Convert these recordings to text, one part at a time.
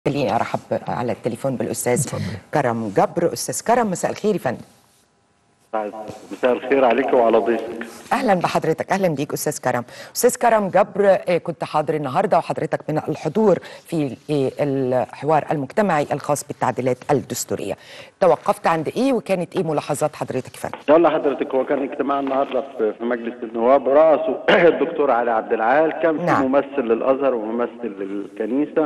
خليني ارحب على التليفون بالاستاذ اتفضل. كرم جبر استاذ كرم مساء الخير يا فندم مساء الخير عليك وعلى ضيفك اهلا بحضرتك اهلا بيك استاذ كرم استاذ كرم جبر آه، كنت حاضر النهارده وحضرتك من الحضور في آه، الحوار المجتمعي الخاص بالتعديلات الدستوريه توقفت عند ايه وكانت ايه ملاحظات حضرتك يا فندم يلا حضرتك هو كان اجتماع النهارده في في مجلس النواب رأسه الدكتور علي عبد العال كان في نعم. ممثل للازهر وممثل للكنيسه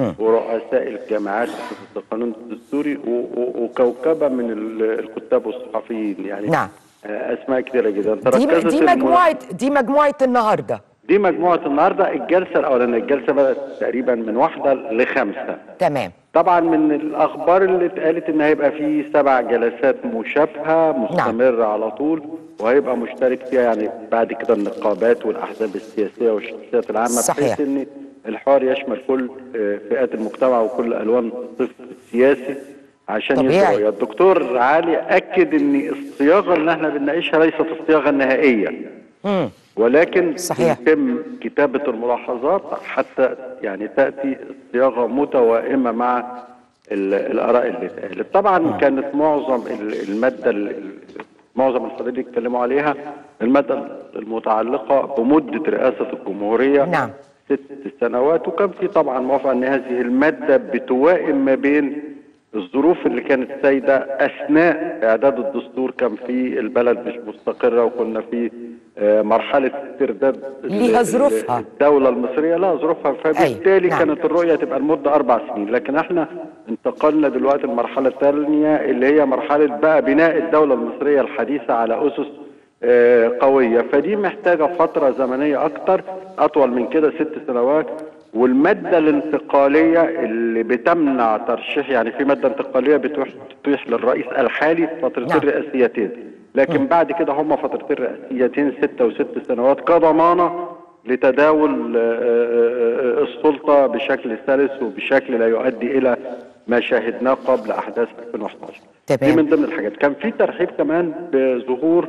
ورؤساء الجامعات في القانون الدستوري و- و- وكوكبه من ال- الكتاب والصحفيين يعني نعم. آه، اسماء كثيره جدا دي تركزت دي المنا- مجموعه دي مجموعه النهارده دي مجموعه النهارده الجلسه الاولانيه الجلسه بدات تقريبا من واحده لخمسه تمام طبعا من الاخبار اللي اتقالت ان هيبقى في سبع جلسات مشابهه مستمره على طول وهيبقى مشترك فيها يعني بعد كده النقابات والاحزاب السياسيه والشخصيات العامه صحيح. بحيث ان الحوار يشمل كل آه، فئات المجتمع وكل الوان الصف السياسي عشان طبيعي. يدوا رؤية. الدكتور علي اكد ان الصياغه اللي احنا بنناقشها ليست الصياغه النهائيه مم. ولكن صحيح. يتم كتابة الملاحظات حتى يعني تأتي الصياغة متوائمة مع ال- الآراء اللي اتقالت طبعا كانت معظم ال- المادة ال- ال- معظم الفضيل اتكلموا عليها المادة المتعلقة بمدة رئاسة الجمهورية نعم. ست سنوات وكان في طبعا موافقة ان هذه المادة بتوائم ما بين الظروف اللي كانت سايدة أثناء إعداد الدستور كان في البلد مش مستقرة وكنا في آه، مرحلة استرداد ال- ليها ال- ظروفها. الدولة المصرية لها ظروفها فبالتالي نعم. كانت الرؤية تبقى لمدة أربع سنين لكن احنا انتقلنا دلوقتي المرحلة الثانية اللي هي مرحلة بقى بناء الدولة المصرية الحديثة على أسس آه، قوية فدي محتاجة فترة زمنية أكتر أطول من كده ست سنوات والمادة الانتقالية اللي بتمنع ترشيح يعني في مادة انتقالية بتوح- بتتيح للرئيس الحالي فترتين نعم. رئاسيتين لكن بعد كده هم فترتين رئاسيتين ستة وست سنوات كضمانة لتداول آه، آه، آه، السلطة بشكل سلس وبشكل لا يؤدي إلى ما شاهدناه قبل أحداث 2011 تمام. دي من ضمن الحاجات كان في ترحيب كمان بظهور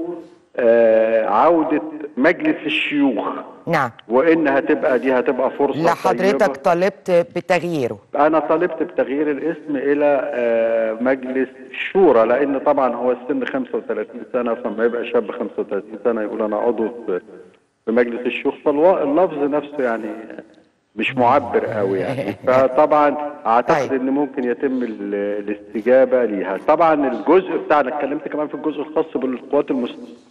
آه، عودة مجلس الشيوخ نعم وان هتبقى دي هتبقى فرصه لا حضرتك طيبة. طالبت بتغييره انا طالبت بتغيير الاسم الى آه، مجلس الشورى لان طبعا هو السن 35 سنه فما يبقى شاب 35 سنه يقول انا عضو في في مجلس الشيوخ فاللفظ نفسه يعني مش معبر قوي يعني فطبعا اعتقد أيوة. ان ممكن يتم ال- الاستجابه ليها طبعا الجزء بتاعنا اتكلمت كمان في الجزء الخاص بالقوات المس-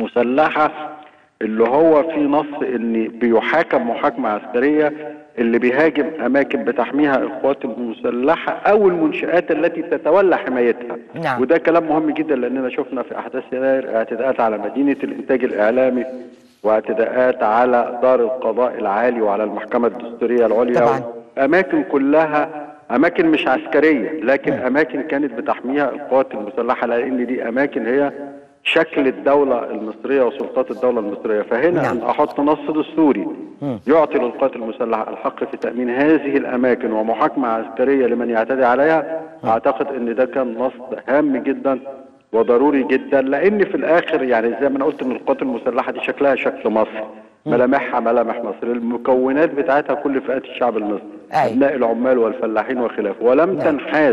المسلحه اللي هو في نص ان بيحاكم محاكمه عسكريه اللي بيهاجم اماكن بتحميها القوات المسلحه او المنشات التي تتولى حمايتها نعم. وده كلام مهم جدا لاننا شفنا في احداث يناير اعتداءات على مدينه الانتاج الاعلامي واعتداءات على دار القضاء العالي وعلى المحكمه الدستوريه العليا طبعاً. اماكن كلها اماكن مش عسكريه لكن اماكن كانت بتحميها القوات المسلحه لان دي اماكن هي شكل الدولة المصرية وسلطات الدولة المصرية فهنا نعم. أن أحط نص دستوري يعطي للقوات المسلحة الحق في تأمين هذه الأماكن ومحاكمة عسكرية لمن يعتدي عليها أعتقد أن ده كان نص هام جدا وضروري جدا لأن في الآخر يعني زي ما أنا قلت أن القوات المسلحة دي شكلها شكل مصر ملامحها ملامح مصر المكونات بتاعتها كل فئات الشعب المصري أي. أبناء العمال والفلاحين وخلافه ولم نعم. تنحاز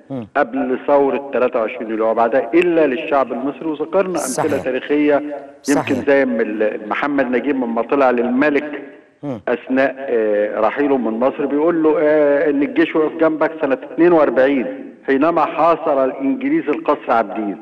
قبل ثورة 23 يوليو وبعدها إلا للشعب المصري وذكرنا أمثلة صحيح. تاريخية يمكن صحيح. زي ما ال- محمد نجيب لما طلع للملك أثناء آه، رحيله من مصر بيقول له آه، إن الجيش وقف جنبك سنة 42 حينما حاصر الإنجليز القصر عابدين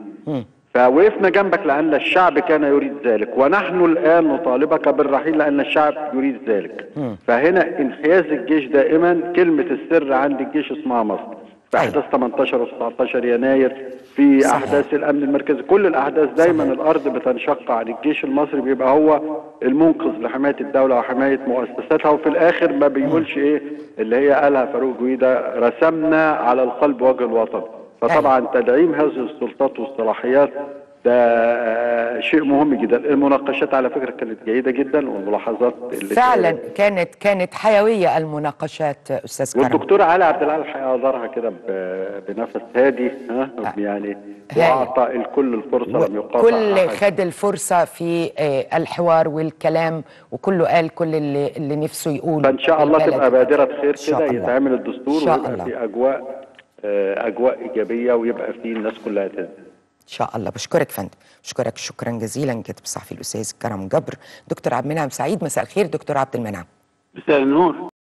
فوقفنا جنبك لأن الشعب كان يريد ذلك ونحن الآن نطالبك بالرحيل لأن الشعب يريد ذلك فهنا انحياز الجيش دائما كلمة السر عند الجيش اسمها مصر في أيوة. أحداث 18 و 19 يناير في صحيح. أحداث الأمن المركزي كل الأحداث دايما صحيح. الأرض بتنشق عن الجيش المصري بيبقى هو المنقذ لحماية الدولة وحماية مؤسساتها وفي الآخر ما بيقولش إيه اللي هي قالها فاروق جويدة رسمنا على القلب وجه الوطن فطبعا تدعيم هذه السلطات والصلاحيات ده آه، شيء مهم جدا المناقشات على فكره كانت جيده جدا والملاحظات اللي فعلا كانت كانت حيويه المناقشات استاذ كرم والدكتور علي عبد العال الحقيقه ادارها كده ب- بنفس هادي ها يعني هايل. واعطى الكل الفرصه لم يقاطع كل أحد. خد الفرصه في آه، الحوار والكلام وكله قال كل اللي اللي نفسه يقوله فان شاء الله البلد. تبقى بادره خير إن شاء كده الله. يتعمل الدستور إن شاء ويبقى الله. في اجواء آه، اجواء ايجابيه ويبقى في الناس كلها تنزل ان شاء الله بشكرك فندم بشكرك شكرا جزيلا كاتب الصحفي الاستاذ كرم جبر دكتور عبد المنعم سعيد مساء الخير دكتور عبد المنعم مساء النور